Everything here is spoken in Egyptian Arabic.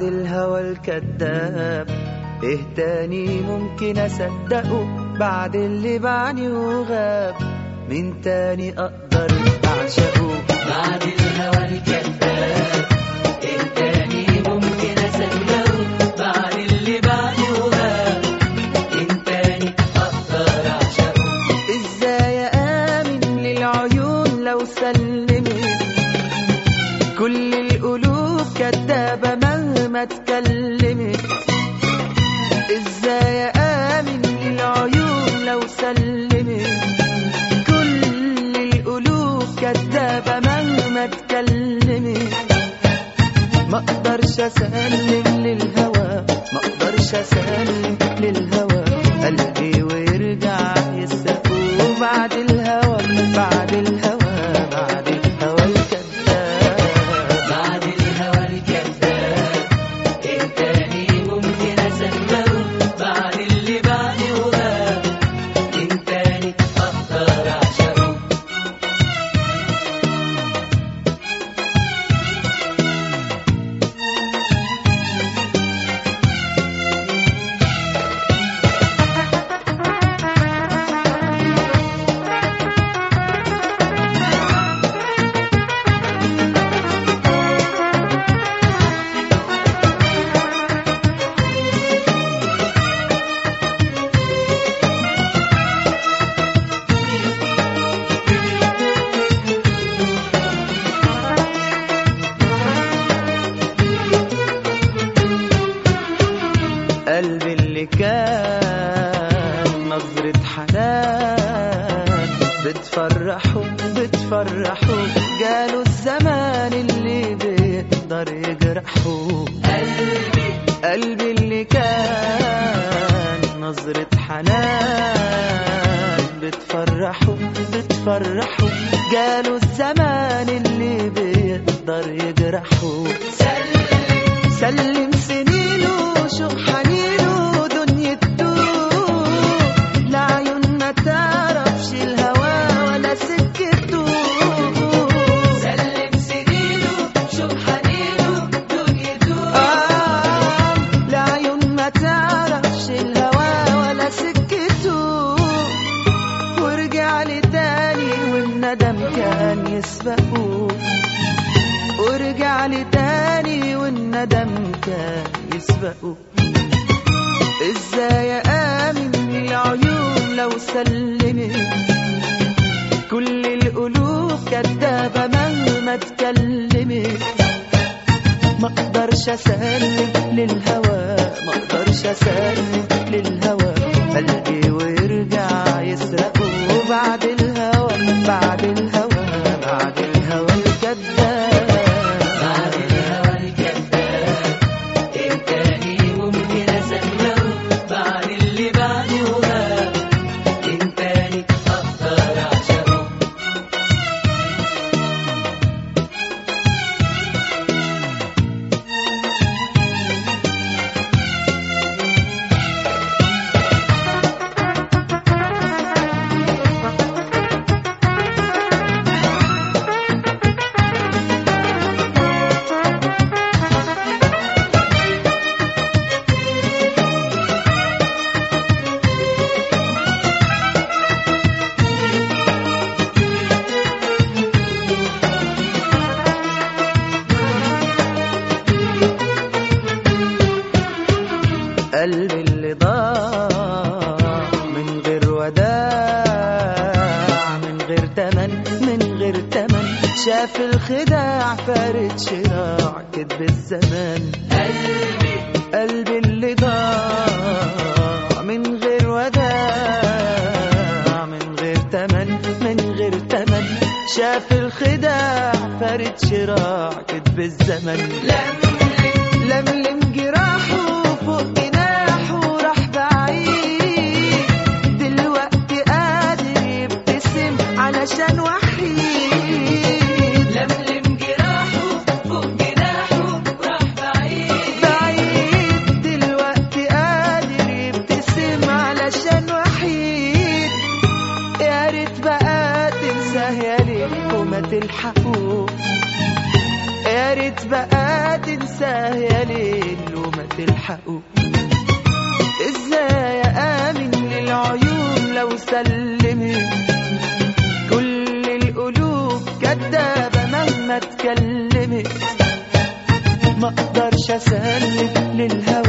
الهوى الكذاب ايه تاني ممكن اصدقه بعد اللي بعني وغاب من تاني اقدر اعشقه بعد الهوى الكذاب ايه تاني ممكن اصدقه بعد اللي بعده وغاب ان تاني اقدر اعشقه ازاي امن للعيون لو سلمت كل القلوب كدابة مهما اتكلمت ازاي امن للعيون لو سلمت كل القلوب كدابة مهما اتكلمت ما اقدرش اسلم للهوى ما اقدرش اسلم للهوى قلبي ويرجع يسقه بعد الهوى بعد الهوى بعد الهوى الكذاب بعد الهوى الكذاب ايه تاني ممكن اصدقه بعد اللي بعده وغاب ان تاني اقدر اعشقه قلبي اللي كان نظرة حنان بتفرحه بتفرحه جاله الزمان اللي بيقدر يجرحه قلبي قلبي اللي كان نظرة حنان بتفرحه بتفرحه جاله الزمان اللي بيقدر يجرحه سلم سلم سنينه شوق حنينه دنيته لعيون ما تعرفش الهوى ولا سكته سلم سنينه شوف حنينه دنيته آه لعيون ما تعرفش الهوى ولا سكته ورجع لي تاني والندم كان يسبقه ورجع لي تاني والندم كان يسبقه ازاي امن للعيون لو سلمت كل القلوب كدابة مهما اتكلمت ما اقدرش اسلم للهوى ما اقدرش اسلم للهوى قلبي ويرجع يسرقه بعد الهوى بعد الهوى بعد الهوى الكذاب بعد الهوى الكذاب ايه تاني ممكن اصدقه بعد اللي بعده وغاب ان تاني اقدر اعشقه قلبي اللي ضاع من غير وداع من غير تمن من غير تمن شاف الخداع فارد شراع كدب الزمان قلبي قلبي اللي ضاع من غير وداع من غير تمن من غير تمن شاف الخداع فارد شراع كدب الزمن لملم لملم جراحه فوق جناحه راح بعيد دلوقتي قادر يبتسم علشان وحيد لملم جراحه فوق جناحه وراح بعيد بعيد دلوقتي قادر يبتسم علشان وحيد يا ريت بقى تنساه يا ليل وما تلحقوه يا ريت بقى تنساه تلحقه ازاي امن للعيون لو سلمت كل القلوب كدابة مهما اتكلمت ما اقدرش اسلم للهوى